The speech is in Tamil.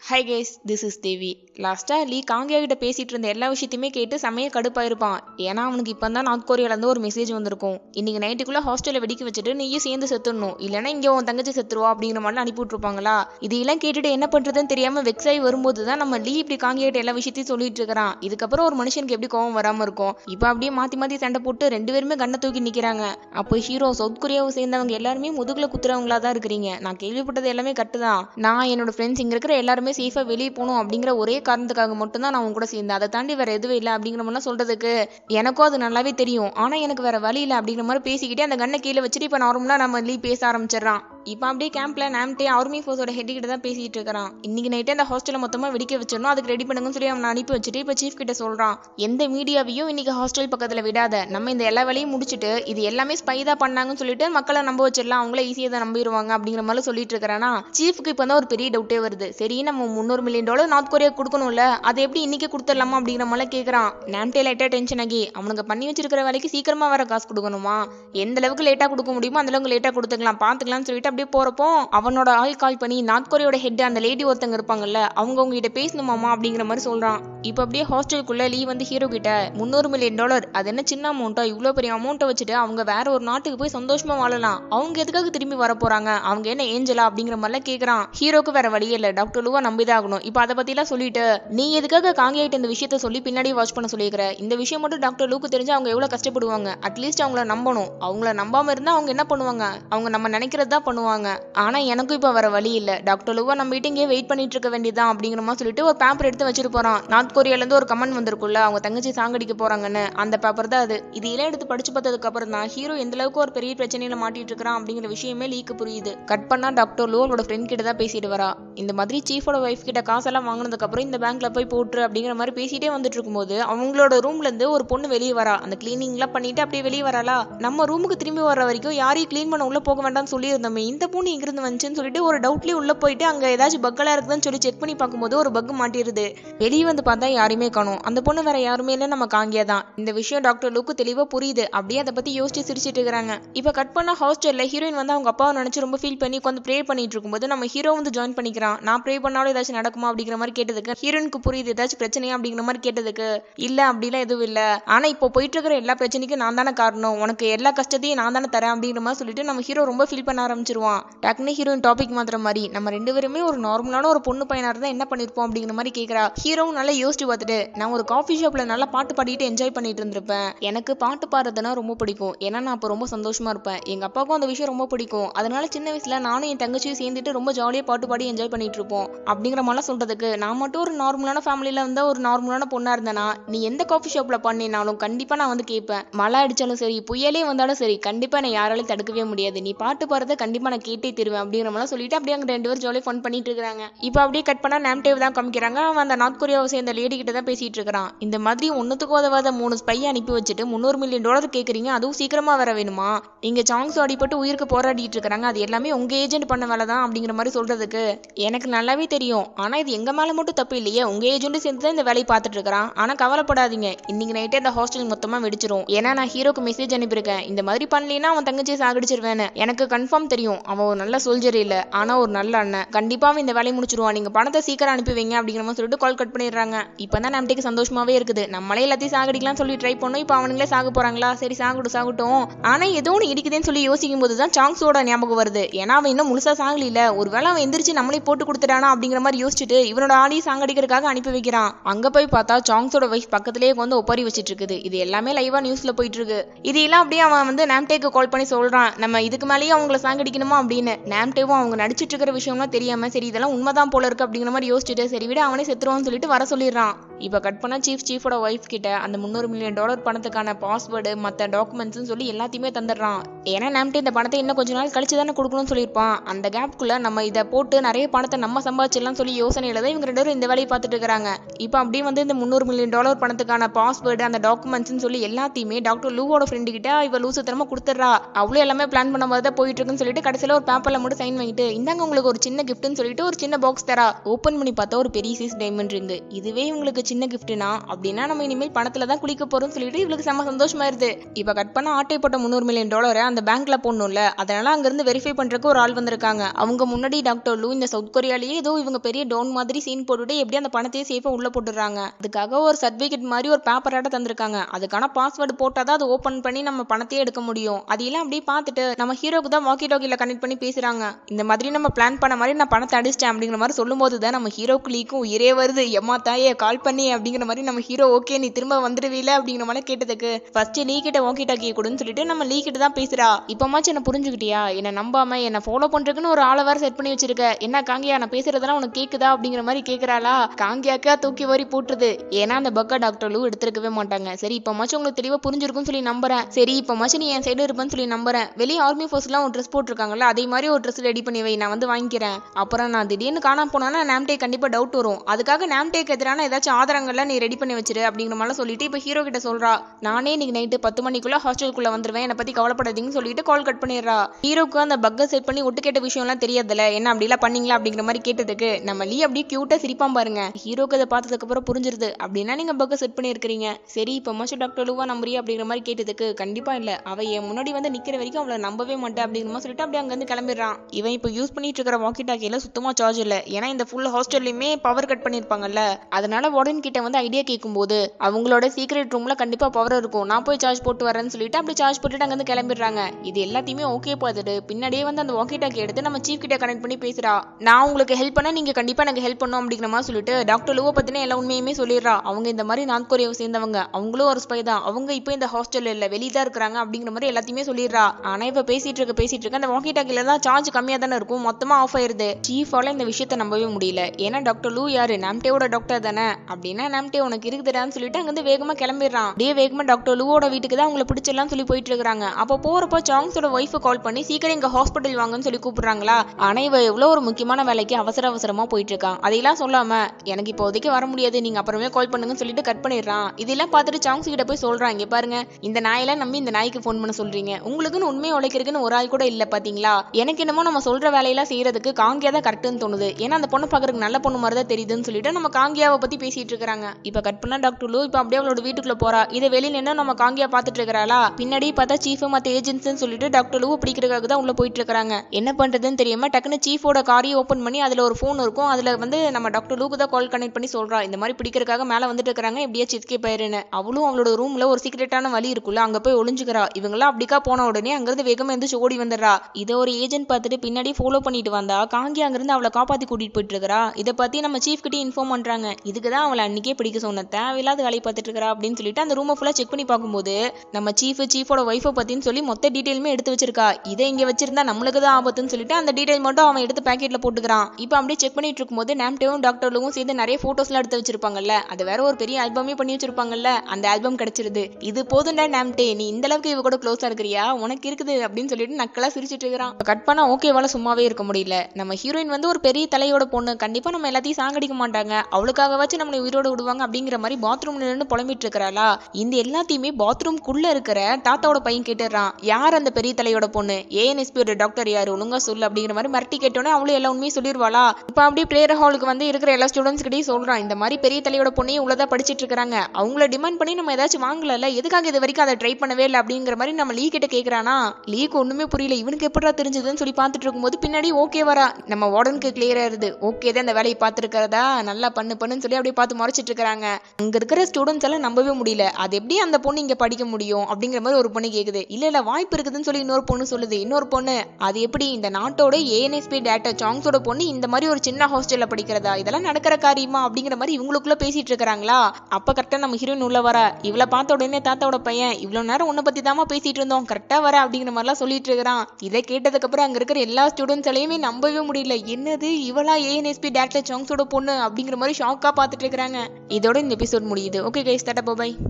high guys this is Devi லாஸ்ட்டாக லீ காங்கியா கிட்ட பேசிட்டு இருந்த எல்லா விஷயத்தையுமே கேட்டு செமைய கடுப்பாயிருப்பான் ஏன்னா அவனுக்கு இப்போ தான் நார்த் கொரியாலேருந்து ஒரு மெசேஜ் வந்திருக்கும் இன்னைக்கு நைட்டுக்குள்ளே ஹாஸ்டலில் வெடிக்க வச்சுட்டு நீயும் சேர்ந்து செத்துடணும் இல்லைன்னா இங்கே உன் தங்கச்சி செத்துருவா அப்படிங்கிற மாதிரிலாம் அனுப்பி விட்ருப்பாங்களா இதையெல்லாம் கேட்டுட்டு என்ன பண்ணுறதுன்னு தெரியாமல் வெக்ஸ் ஆகி வரும்போது தான் நம்ம லீ இப்படி காங்கியா கிட்ட எல்லா விஷயத்தையும் சொல்லிட்டு இருக்கிறான் இதுக்கப்புறம் ஒரு மனுஷனுக்கு எப்படி கோவம் வராமல் இருக்கும் இப்போ அப்படியே மாற்றி மாற்றி சண்டை போட்டு ரெண்டு பேருமே கண்ணை தூக்கி நிற்கிறாங்க அப்போ ஹீரோ சவுத் கொரியாவை சேர்ந்தவங்க எல்லாருமே முதுகுல குத்துறவங்களா தான் இருக்கிறீங்க நான் கேள்விப்பட்டது எல்லாமே கட்டு தான் நான் என்னோட ஃப்ரெண்ட்ஸ் இங்கே இருக்கிற எல்லாருமே சேஃபாக வெளியே போகணும் அப்படிங்கிற ஒரே காரணத்துக்காக மட்டும்தான் நான் உங்க கூட சேர்ந்தேன் அதை தாண்டி வேற எதுவும் இல்லை அப்படிங்கிற மாதிரிலாம் சொல்றதுக்கு எனக்கும் அது நல்லாவே தெரியும் ஆனால் எனக்கு வேற வழி இல்லை அப்படிங்கிற மாதிரி பேசிக்கிட்டே அந்த கண்ணை கீழே வச்சுட்டு இப்போ நார்மலாக நம்ம லீ பேச ஆரம்பிச்சிடறான் இப்போ அப்படியே கேம்ப்ல நாம்டே ஆர்மி ஃபோர்ஸோட ஹெட் கிட்ட தான் பேசிட்டு இருக்கிறான் இன்னைக்கு நைட்டே அந்த ஹாஸ்டலை மொத்தமாக வெடிக்க வச்சிடணும் அதுக்கு ரெடி பண்ணுங்கன்னு சொல்லி அவனை அனுப்பி வச்சுட்டு இப்போ சீஃப் கிட்ட சொல்றான் எந்த மீடியாவையும் இன்னைக்கு ஹாஸ்டல் பக்கத்தில் விடாத நம்ம இந்த எல்லா வேலையும் முடிச்சுட்டு இது எல்லாமே ஸ்பை தான் பண்ணாங்கன்னு சொல்லிட்டு மக்களை நம்ப வச்சிடலாம் அவங்கள ஈஸியாக தான் நம்பிடுவாங்க அப்படிங்கிற மாதிரி சொல்லிட்டு இருக்கிறானா சீஃப்க்கு இப்போ தான் ஒரு பெரிய டவுட்டே வருது சரி நம்ம முந்நூறு மில்லியன் டாலர் நார்த் கொரியா கொடுக்கணும்ல அதை எப்படி இன்னைக்கு கொடுத்துடலாமா அப்படிங்கிற மாதிரி கேட்குறான் நாம்டே லைட்டாக டென்ஷன் ஆகி அவனுக்கு பண்ணி வச்சிருக்கிற வேலைக்கு சீக்கிரமா வர காசு கொடுக்கணுமா எந்த அளவுக்கு லேட்டாக கொடுக்க முடியுமோ அந்த அளவுக்கு லேட்டாக கொடுத்துக்கலாம் பார்த்துக்கலாம்னு சொல்லிட்டு அப்படியே போறப்போ அவனோட ஆள் கால் பண்ணி நார்த் கொரியோட ஹெட் அந்த லேடி ஒருத்தங்க இருப்பாங்கல்ல அவங்க உங்ககிட்ட பேசணுமாமா அப்படிங்கிற மாதிரி சொல்றான் இப்போ அப்படியே ஹாஸ்டலுக்குள்ள லீ வந்து ஹீரோ கிட்ட முந்நூறு மில்லியன் டாலர் அது என்ன சின்ன அமௌண்ட்டா இவ்வளோ பெரிய அமௌண்ட்டை வச்சுட்டு அவங்க வேற ஒரு நாட்டுக்கு போய் சந்தோஷமா வாழலாம் அவங்க எதுக்காக திரும்பி வர போறாங்க அவங்க என்ன ஏஞ்சலா அப்படிங்கிற மாதிரிலாம் கேட்குறான் ஹீரோக்கு வேற வழியே இல்லை டாக்டர் லூவா நம்பிதான் ஆகணும் இப்போ அதை பத்திலாம் சொல்லிட்டு நீ எதுக்காக காங்கியாயிட்ட இந்த விஷயத்த சொல்லி பின்னாடி வாட்ச் பண்ண சொல்லியிருக்கிற இந்த விஷயம் மட்டும் டாக்டர் லூக்கு தெரிஞ்சு அவங்க எவ்வளவு கஷ்டப்படுவாங்க அட்லீஸ்ட் அவங்கள நம்பணும் அவங்கள நம்பாம இருந்தா அவங்க என்ன பண்ணுவாங்க அவங்க நம்ம நினைக்கிறது தான் பண்ணுவாங்க ஆனா எனக்கும் இப்போ வர வழி இல்லை டாக்டர் லூவா நம்பிட்டு இங்கே வெயிட் பண்ணிட்டு இருக்க வேண்டியதான் அப்படிங்கிற மாதிரி சொல்லிட்டு ஒரு பேப்பர் எடுத்து வச்சுட்டு போறான் நார்த் கொரியால இருந்து ஒரு கமெண்ட் வந்திருக்குல்ல அவங்க தங்கச்சி சாங்கடிக்க போறாங்கன்னு அந்த பேப்பர் தான் அது இது எல்லாம் எடுத்து படிச்சு பார்த்ததுக்கு அப்புறம் தான் ஹீரோ எந்த அளவுக்கு ஒரு பெரிய பிரச்சனையில மாட்டிட்டு இருக்கிறான் அப்படிங்கிற விஷயமே லீக்கு புரியுது கட் பண்ணா டாக்டர் லூ அவளோட ஃப்ரெண்ட் கிட்ட தான் பேசிட்டு வரா இந்த மாதிரி சீஃபோட ஒய்ஃப் கிட்ட காசெல்லாம் வாங்கினதுக்கு அப்புறம் இந்த பேங்க்ல போய் போட்டுரு அப்படிங்கிற மாதிரி பேசிட்டே வந்துட்டு இருக்கும்போது அவங்களோட ரூம்ல இருந்து ஒரு பொண்ணு வெளியே வரா அந்த கிளீனிங்லாம் பண்ணிட்டு அப்படியே வெளியே வராளா நம்ம ரூமுக்கு திரும்பி வர வரைக்கும் யாரையும் க்ளீன் பண்ண உள்ள போக வேண்டாம்னு சொல்லியிருந்தோமே இந்த பொண்ணு இங்கிருந்து வந்துச்சுன்னு சொல்லிட்டு ஒரு டவுட்லயே உள்ள போயிட்டு அங்க ஏதாச்சும் பக்கலா இருக்குதுன்னு சொல்லி செக் பண்ணி பார்க்கும்போது ஒரு பக் மாட்டிருது வெளியே வந்து பார்த்தா யாருமே காணும் அந்த பொண்ணு வேற யாருமே இல்லை நம்ம காங்கியா தான் இந்த விஷயம் டாக்டர் லுக்கு தெளிவா புரியுது அப்படியே அதை பத்தி யோசிச்சு சிரிச்சிட்டு இருக்கிறாங்க இப்ப கட் பண்ண ஹாஸ்டல்ல ஹீரோயின் வந்து அவங்க அப்பாவை நினைச்சு ரொம்ப ஃபீல் பண்ணி உட்காந்து ப்ரே பண்ணிட்டு இருக்கும்போது நம்ம ஹீரோ வந்து ஜாயின் பண்ணிக்கிறான் நான் ப்ரே பண்ணாலும் ஏதாச்சும் நடக்குமா அப்படிங்கிற மாதிரி கேட்டதுக்கு ஹீரோயினுக்கு புரியுது ஏதாச்சும் பிரச்சனையா அப்படிங்கிற மாதிரி கேட்டதுக்கு இல்ல அப்படிலாம் எதுவும் இல்ல ஆனா இப்போ போயிட்டு இருக்கிற எல்லா பிரச்சனைக்கும் நான் தானே காரணம் உனக்கு எல்லா கஷ்டத்தையும் நான் தானே தரேன் அப்படிங்கிற மாதிரி சொல்லிட்டு நம்ம ஹீரோ ரொம்ப ஃபீல் பண்ண ஆரம்பிச்சிருவான் டக்குனு ஹீரோயின் டாபிக் மாத்திர மாதிரி நம்ம ரெண்டு பேருமே ஒரு நார்மலான ஒரு பொண்ணு பையனா இருந்தா என்ன பண்ணிருப்போம் அப்படிங்கிற மாதிரி கேக்குறா ஹீரோவும் நல்லா யோசிச்சு பார்த்துட்டு நான் ஒரு காஃபி ஷாப்ல நல்லா பாட்டு பாடிட்டு என்ஜாய் பண்ணிட்டு இருந்திருப்பேன் எனக்கு பாட்டு பாடுறதுனா ரொம்ப பிடிக்கும் ஏன்னா நான் அப்போ ரொம்ப சந்தோஷமா இருப்பேன் எங்க அப்பாவுக்கும் அந்த விஷயம் ரொம்ப பிடிக்கும் அதனால சின்ன வயசுல நானும் என் தங்கச்சியும் சேர்ந்துட்டு ரொம்ப ஜாலியா பாட்டு பாடி என்ஜாய் பண்ணிட்டு இருப்போம் அப்படிங்கிற மாதிரிலாம் சொல்றதுக்கு நான் மட்டும் ஒரு நார்மலான ஃபேமிலியில இருந்தா ஒரு நார்மலான பொண்ணா இருந்தேனா நீ எந்த காஃபி ஷாப்ல பண்ணினாலும் கண்டிப்பா நான் வந்து கேட்பேன் மழை அடிச்சாலும் சரி புயலே வந்தாலும் சரி கண்டிப்பா நான் யாராலையும் தடுக்கவே முடியாது நீ பாட்டு பாடுறத கண்டிப்பா நான் கேட்டே தருவேன் அப்படிங்கிற மாதிரி சொல்லிட்டு அப்படியே அங்க ரெண்டு பேரும் ஜாலியாக ஃபன் பண்ணிட்டு இருக்காங்க இப்போ அப்படியே கட் பண்ணா நேம்டேவ் தான் காமிக்கிறாங்க அவன் அந்த நார்த் கொரியாவை சேர்ந்த லேடி கிட்ட தான் பேசிட்டு இருக்கிறான் இந்த மாதிரி ஒன்னுத்துக்கு உதவாத மூணு ஸ்பை அனுப்பி வச்சுட்டு முந்நூறு மில்லியன் டாலர் கேக்குறீங்க அதுவும் சீக்கிரமா வர வேணுமா இங்க சாங்ஸ் அடிபட்டு உயிருக்கு போராடிட்டு இருக்காங்க அது எல்லாமே உங்க ஏஜென்ட் பண்ண வேலை தான் அப்படிங்கிற மாதிரி சொல்றதுக்கு எனக்கு நல்லாவே தெரியும் ஆனா இது எங்க மேல மட்டும் தப்பு இல்லையே உங்க ஏஜென்ட் சேர்ந்து தான் இந்த வேலையை பார்த்துட்டு இருக்கிறான் ஆனா கவலைப்படாதீங்க இன்னைக்கு நைட்டே இந்த ஹாஸ்டல் மொத்தமா வெடிச்சிரும் ஏன்னா நான் ஹீரோக்கு மெசேஜ் அனுப்பியிருக்கேன் இந்த மாதிரி பண்ணலினா அவன் தங்கச்சியை சாகடிச்சிருவேன்னு எனக்கு கன்ஃபார்ம் தெரியும் அவன் ஒரு நல்ல சோல்ஜர் இல்ல ஆனா ஒரு நல்ல அண்ணன் கண்டிப்பா அவன் இந்த வேலையை முடிச்சிருவான் நீங்க பணத்தை சீக்கிரம் அனுப்பி வைங்க அப்படிங்கிற மாதிரி சொல்லிட்டு கால் கட் பண்ணிடுறாங்க இப்பதான் நம்மளுக்கு சந்தோஷமாவே இருக்குது நம்மளே எல்லாத்தையும் சாகடிக்கலாம் சொல்லி ட்ரை பண்ணோம் இப்போ அவனுங்களே சாக போறாங்களா சரி சாகட்டும் சாகட்டும் ஆனா ஏதோ ஒன்று இடிக்குதுன்னு சொல்லி யோசிக்கும் போது தான் சாங்ஸோட ஞாபகம் வருது ஏன்னா அவன் இன்னும் முழுசா சாகல ஒருவேளை அவன் எந்திரிச்சு நம்மளே போட்டு கொடுத்துட்டானா அப்படிங்கிற மாதிரி யோசிச்சுட்டு இவனோட ஆடியை சாங்கடிக்கிறதுக்காக அனுப்பி வைக்கிறான் அங்க போய் பார்த்தா சாங்ஸோட வைஃப் பக்கத்திலேயே வந்து ஒப்பாரி வச்சிட்டு இருக்குது இது எல்லாமே லைவா நியூஸ்ல போயிட்டு இருக்கு இது எல்லாம் அப்படியே அவன் வந்து நாம்டேக்கு கால் பண்ணி சொல்றான் நம்ம இதுக்கு மேலேயே அவங்கள சாங்கடிக்கணுமா அப்படின்னு நாம்டேவும் அவங்க நடிச்சிட்டு இருக்கிற விஷயம்லாம் தெரியாம சரி இதெல்லாம் உண்மைதான் போல இருக்கு அப்படிங்கிற மாதிரி யோசிச்சுட்டு சரி விட அவனே செத்துருவான்னு சொல்லிட்டு வர சொல்லிடுறான் இப்போ கட் பண்ணா சீஃப் சீஃபோட ஒய்ஃப் கிட்ட அந்த முந்நூறு மில்லியன் டாலர் பணத்துக்கான பாஸ்வேர்டு மற்ற டாக்குமெண்ட்ஸ்னு சொல்லி எல்லாத்தையுமே தந்துடுறான் ஏன்னா நாம்டே இந்த பணத்தை இன்னும் கொஞ்ச நாள் கழிச்சு தானே கொடுக்கணும்னு சொல்லியிருப்பான் அந்த கேப்குள்ள நம்ம இதை போட்டு நிறைய பணத்தை நம்ம சம்பாதிச்சிடலாம் சொல்லி யோசனையில தான் இவங்க ரெண்டு பேரும் இந்த வேலையை பார்த்துட்டு இருக்காங்க இப்போ அப்படியே வந்து இந்த முந்நூறு மில்லியன் டாலர் பணத்துக்கான பாஸ்வேர்டு அந்த டாக்குமெண்ட்ஸ்னு சொல்லி எல்லாத்தையுமே டாக்டர் லூவோட ஃப்ரெண்டு கிட்ட இவ லூசுத்தனமா கொடுத்துட்றா அவ்வளோ எல்லாமே பிளான் பண்ண மாதிரி தான் போயிட்டு இருக்குன்னு சொல்லிட்டு கடைசியில் ஒரு பேப்பர்ல மட்டும் சைன் வாங்கிட்டு இந்தாங்க உங்களுக்கு ஒரு சின்ன கிஃப்ட்னு சொல்லிட்டு ஒரு சின்ன பாக்ஸ் தரா ஓப்பன் பண்ணி பார்த்தா ஒரு பெரிய சைஸ் டைமண்ட் ரிங்கு இதுவே இவங்களுக்கு சின்ன கிஃப்ட்னா அப்படின்னா நம்ம இனிமேல் பணத்துல தான் குளிக்க போறோம்னு சொல்லிட்டு இவளுக்கு செம்ம சந்தோஷமாயிருது இப்ப கட் பண்ண ஆட்டை போட்ட முந்நூறு மில்லியன் டாலரை அந்த பேங்க்ல போடணும்ல அதனால அங்கிருந்து வெரிஃபை பண்றதுக்கு ஒரு ஆள் வந்திருக்காங்க அவங்க முன்னாடி டாக்டர் லூ இந்த சவுத் கொரியாலேயே ஏதோ இவங்க பெரிய டோன் மாதிரி சீன் போட்டுட்டு எப்படி அந்த பணத்தையே சேஃபா உள்ள போட்டுறாங்க அதுக்காக ஒரு சர்டிபிகேட் மாதிரி ஒரு பேப்பராட்ட தந்திருக்காங்க அதுக்கான பாஸ்வேர்டு போட்டாதான் அதை ஓபன் பண்ணி நம்ம பணத்தையே எடுக்க முடியும் அதையெல்லாம் அப்படியே பார்த்துட்டு நம்ம ஹீரோக்கு தான் வாக்கி டாக்கில கனெக்ட் பண்ணி பேசுறாங்க இந்த மாதிரி நம்ம பிளான் பண்ண மாதிரி நான் பணத்தை அடிச்சிட்டேன் அப்படிங்கிற மாதிரி சொல்லும்போது தான் நம்ம ஹீரோக்கு லீக்கும் உயிரே வருது எம்மா தாயே கால் பண்ணி அப்படிங்கிற மாதிரி நம்ம ஹீரோ ஓகே நீ திரும்ப வந்துடுவீல அப்படிங்கிற மாதிரி கேட்டதுக்கு ஃபர்ஸ்ட் லீ கிட்ட வாக்கி டாக்கி கொடுன்னு சொல்லிட்டு நம்ம லீ கிட்ட தான் பேசுறா இப்பமாச்சும் என்ன புரிஞ்சுக்கிட்டியா என்ன நம்பாம என்ன ஃபாலோ பண்றதுக்குன்னு ஒரு ஆளை வேற செட் பண்ணி வச்சிருக்க என்ன காங்கியா நான் பேசுறதெல்லாம் உனக்கு கேக்குதா அப்படிங்கிற மாதிரி கேக்குறாளா காங்கியாக்கா தூக்கி வரி போட்டுருது ஏன்னா அந்த பக்கா டாக்டர் லூ எடுத்திருக்கவே மாட்டாங்க சரி இப்பமாச்சும் உங்களுக்கு தெளிவா புரிஞ்சிருக்கும்னு சொல்லி நம்புறேன் சரி இப்பமாச்சும் நீ என் சைடு இருப்பேன்னு சொல்லி நம்புறேன் வெளியே ஆர்மி ஃபோர்ஸ்லாம் ஒரு ட்ரெஸ் போட்டிருக்காங்கல்ல அதே மாதிரி ஒரு ட்ரெஸ் ரெடி பண்ணி வை நான் வந்து வாங்கிக்கிறேன் அப்புறம் நான் திடீர்னு காணாம போனேன்னா நாம்டே கண்டிப்பா டவுட் வரும் அதுக்காக நாம்டேக்கு எதிரான ஏதாச்சும் ஆதாரங்கள்லாம் நீ ரெடி பண்ணி வச்சிரு அப்படிங்கிற மாதிரி சொல்லிட்டு இப்போ ஹீரோ கிட்ட சொல்றா நானே இன்னைக்கு நைட்டு பத்து மணிக்குள்ள ஹாஸ்டலுக்குள்ள வந்துருவேன் என்னை பத்தி கவலைப்படாதீங்கன்னு சொல்லிட்டு கால் கட் பண்ணிடுறா ஹீரோக்கு அந்த பக்கை செட் பண்ணி ஒட்டு கேட்ட விஷயம்லாம் தெரியாதுல்ல என்ன அப்படிலாம் பண்ணீங்களா அப்படிங்கிற மாதிரி கேட்டதுக்கு நம்ம லீ அப்படியே கியூட்டா சிரிப்பான் பாருங்க ஹீரோக்கு அதை பார்த்ததுக்கு அப்புறம் புரிஞ்சிருது அப்படின்னா நீங்க பக்கை செட் பண்ணி இருக்கிறீங்க சரி இப்போ மச்சு டாக்டர் லூவா நம்புறியா அப்படிங்கிற மாதிரி கேட்டதுக்கு கண்டிப்பா இல்ல அவ என் முன்னாடி வந்து நிக்கிற வரைக்கும் அவளை நம்பவே மாட்டேன் அப்படிங்கிற மாதிரி சொல்லிட்டு அப்படியே அங்கிருந்து கிளம்பிடுறான் இவன் இப்போ யூஸ் பண்ணிட்டு இருக்கிற வாக்கி டாக்கியில சுத்தமா சார்ஜ் இல்ல ஏன்னா இந்த ஃபுல் ஹாஸ்டல்லையுமே பவர் கட் பண்ணிருப்பாங்கல்ல அதனால வார்டன் கிட்ட வந்து ஐடியா கேட்கும்போது அவங்களோட சீக்ரெட் ரூம்ல கண்டிப்பா பவர் இருக்கும் நான் போய் சார்ஜ் போட்டு வரேன்னு சொல்லிட்டு அப்படி சார்ஜ் போட்டுட்டு அங்கிருந்து கிளம்பிடுறாங்க இது எல்லாத்தையுமே ஓகே பார்த்துட்டு பின்னாடியே வந்து அந்த வாக்கி டாக்கி எடுத்து நம்ம சீஃப் கிட்ட கனெக்ட் பண்ணி பேசுறா நான் உங்களுக்கு ஹெல்ப் பண்ண நீங்க கண்டிப்பா எனக்கு ஹெல்ப் பண்ணும் அப்படிங்கிற மாதிரி சொல்லிட்டு டாக்டர் லூவை பத்தின எல்லா உண்மையுமே சொல்லிடுறா அவங்க இந்த மாதிரி நார்த் கொரியாவை சேர்ந்தவங்க அவங்களும் ஒரு ஸ்பை தான் அவங்க இப்போ இந்த ஹாஸ்டல்ல இல்ல வெளியே தான் இருக்கிறாங்க அப்படிங்கிற மாதிரி எல்லாத்தையுமே சொல்லிடுறா ஆனா இப்ப பேசிட்டு இருக்க பேசிட்டு இருக்க அந்த வாக்கி டாக்கில தான் சார்ஜ் கம்மியா தானே இருக்கும் மொத்தமா ஆஃப் ஆயிருது சீஃபால இந்த விஷயத்த நம்பவே முடியல ஏன்னா டாக்டர் லூ யாரு நாம்டேவோட டாக்டர் தானே அப்படின்னா நாம்டே உனக்கு இருக்குதுடான்னு சொல்லிட்டு அங்கிருந்து வேகமா கிளம்பிடுறான் அப்படியே வேகமா டாக்டர் லூவோட வீட்டுக்கு தான் அவங்கள பிடிச்சிடலாம் சொல்லி போயிட்டு இருக்காங்க அப்போ போறப்போ சாங்ஸோட ஒய்ஃபை கால் பண்ணி சீக்கிரம் இங்க ஹாஸ்பிட்டல் வாங்கன்னு சொல்லி கூப்பிடுறாங்களா ஆனா இவ எவ்வளவு ஒரு முக்கியமான வேலைக்கு அவசர அவசரமா போயிட்டு இருக்கான் அதையெல்லாம் சொல்லாம எனக்கு இப்போதைக்கு வர முடியாது நீங்க அப்புறமே கால் பண்ணுங்கன்னு சொல்லிட்டு கட் பண்ணிடுறான் இதெல்லாம் பார்த்துட்டு சாங்ஸ் கிட்ட போய் சொல்றான் இங்க பாருங்க இந்த நாயெல்லாம் நம்பி இந்த நாய்க்கு ஃபோன் பண்ண சொல்றீங்க உங்களுக்குன்னு உண்மையை உழைக்கிறதுக்குன்னு ஒரு ஆள் கூட இல்ல பாத்தீங்களா எனக்கு என்னமோ நம்ம சொல்ற வேலையெல்லாம் செய்யறதுக்கு காங்கியா தான் கரெக்ட்னு தோணுது ஏன்னா அந்த பொண்ணு பாக்குறதுக்கு நல்ல பொண்ணு மாதிரி தான் தெரியுதுன்னு சொல்லிட்டு நம்ம காங்கியாவை பத்தி பேசிட்டு இருக்காங்க இப்ப கட் பண்ணா டாக்டர் லூ இப்ப அப்படியே அவளோட வீட்டுக்குள்ள போறா இதை வெளியில நின்று நம்ம காங்கியா பாத்துட்டு இருக்கிறாளா பின்னாடி பார்த்தா சீஃப் மத்த ஏஜென்ட்ஸ்னு சொல்லிட்டு டாக்டர் லூ பிடிக்கிறதுக்காக தான் உள்ள போயிட்டு இருக்காங்க என்ன பண்றதுன்னு தெரியாம டக்குன்னு சீஃபோட காரியை ஓபன் பண்ணி அதுல ஒரு ஃபோன் இருக்கும் அதுல வந்து நம்ம டாக்டர் லூக்கு தான் கால் கனெக்ட் பண்ணி சொல்றா இந்த மாதிரி பிடிக்கிறதுக்காக மேல வந்துட்டு இருக்காங்க எப்படியா சிஸ்கே பயிருன்னு அவளும் அவளோட ரூம்ல ஒரு சீக்ரெட்டான வழி இருக்குல்ல அங்க போய் ஒளிஞ்சுக்கிறா இவங்களாம் அப்படிக்கா போன உடனே அங்கிருந்து வேகமா எந்திரிச்சு ஓடி வந்துடுறா இதை ஒரு ஏஜென்ட் பார்த்துட்டு பின்னாடி ஃபாலோ பண்ணிட்டு வந்தா காங்கி அங்கிருந்து அவளை காப்பாத்தி கூட்டிட்டு போயிட்டு இருக்கறா இதை பத்தி நம்ம சீஃப் கிட்டே இன்ஃபார்ம் பண்றாங்க இதுக்கு தான் அவளை அன்னைக்கே பிடிக்க சொன்ன தேவையில்லாத வேலையை பார்த்துட்டு இருக்கறா அப்படின்னு சொல்லிட்டு அந்த ரூமை ஃபுல்லா செக் பண்ணி பார்க்கும்போது நம்ம சீஃப் சீஃபோட ஒய்ஃபை பத்தின்னு சொல்லி மொத்த டீடைலுமே எடுத்து வச்சிருக்கா இதை இங்க வச்சிருந்தா நம்மளுக்கு தான் ஆபத்துன்னு சொல்லிட்டு அந்த டீடைல் மட்டும் அவன் எடுத்து பாக்கெட்ல போட்டுக்கிறான் இப்போ அப்படியே செக் பண்ணிட்டு இருக்கும்போது நாம்டேவும் டாக்டர் லூவும் சேர்ந்து நிறைய போட்டோஸ்லாம் எடுத்து வச்சிருப்பாங்கல்ல அது வேற ஒரு பெரிய ஆல்பமே பண்ணி வச்சிருப்பாங்கல்ல அந்த ஆல்பம் கிடைச்சிருது இது போதும்டா நாம்டே நீ இந்த அளவுக்கு இவ கூட க்ளோஸா இருக்கிறியா உனக்கு இருக்குது அப்படின்னு சொல்லிட்டு நக்கலா சிரிச்சிட்டு இருக்கிறான் கட் பண்ணா ஓகேவால சும்மாவே இருக்க முடியல நம்ம ஹீரோயின் வந்து ஒரு பெரிய தலையோட பொண்ணு கண்டிப்பா நம்ம எல்லாத்தையும் சாங்கடிக்க மாட்டாங்க அவளுக்காக வச்சு நம்மளை உயிரோட விடுவாங்க அப்படிங்கிற மாதிரி பாத்ரூம்ல நின்று புலம்பிட்டு இருக்கிறாளா இந்த எல்லாத்தையுமே பாத்ரூம்குள்ள இருக்கிற தாத்தாவோட பையன் கேட்டுறான் யார் அந்த பெரிய தலையோட பொண்ணு ஏஎன்எஸ்பியோட டாக்டர் யாரு ஒழுங்கா சொல்லு அப்படிங்கிற மாதிரி மிரட்டி கேட்டோன்னே அவளும் எல்லா உண்மையும் சொல்லிடுவாளா இப்போ அப்படியே பிரேயர் ஹாலுக்கு வந்து இருக்கிற எல்லா ஸ்டூடெண்ட்ஸ் கிட்டயும் சொல்றான் இந்த மாதிரி பெரிய தலையோட பொண்ணையும் உள்ளதா படிச்சிட்டு இருக்காங்க அவங்கள டிமாண்ட் பண்ணி நம்ம ஏதாச்சும் வாங்கல எதுக்காக இது வரைக்கும் அதை ட்ரை பண்ணவே இல்லை அப்படிங்கிற மாதிரி நம்ம லீ கிட்ட கேக்குறானா லீக்கு ஒண்ணுமே புரியல இவனுக்கு எப்படா தெரிஞ்சதுன்னு சொல்லி பார்த்துட்டு இருக்கும்போது பின்னாடி ஓகே வரா நம்ம வார்டனுக்கு கிளியரா இருது ஓகே தான் இந்த வேலையை பார்த்துருக்கிறதா நல்லா பண்ணு பண்ணுன்னு சொல்லி அப்படியே பார்த்து முறைச்சிட்டு இருக்காங்க அங்க இருக்கிற ஸ்டூடெண்ட்ஸ் எல்லாம் நம்பவே முடியல அது எப்படி அந்த பொண்ணு இங்க படிக்க முடியும் அப்படிங்கிற மாதிரி ஒரு பொண்ணு கேக்குது இல்ல இல்ல வாய்ப்பு இருக்குதுன்னு சொல்லி இன்னொரு பொண்ணு சொல்லுது இன்னொரு பொண்ணு அது எப்படி இந்த நாட்டோட ஏஎன்எஸ்பி டேட்டா சாங்ஸோட பொண்ணு இந்த மாதிரி ஒரு சின்ன ஹாஸ்டல்ல படிக்கிறதா இதெல்லாம் நடக்கிற காரியமா அப்படிங்கிற மாதிரி இவங்களுக்குள்ள பேசிட்டு இருக்காங்களா அப்ப கரெக்டா நம்ம ஹீரோயின் உள்ள வர இவளை பார்த்த உடனே தாத்தாவோட பையன் இவ்வளவு நேரம் உன்னை பத்தி தாமா பேசிட்டு இருந்தோம் கரெக்டா வர அப்படிங்கிற மாதிரிலாம் சொல்லிட்டு இருக்கிறான் இதை கேட்டதுக்கு அப்புறம் அங்க இருக்கிற எல்லா ஸ்டூடெண்ட்ஸாலையுமே நம்பவே முடியல என்னது இவளா ஏஎன்எஸ்பி டேரக்டர் சாங்ஸோட பொண்ணு அப்படிங்கிற மாதிரி ஷாக்கா பார்த்துட்டு இருக்கிறாங்க இதோட இந்த எபிசோட் முடியுது ஓகே கைஸ் தட்டா பாய்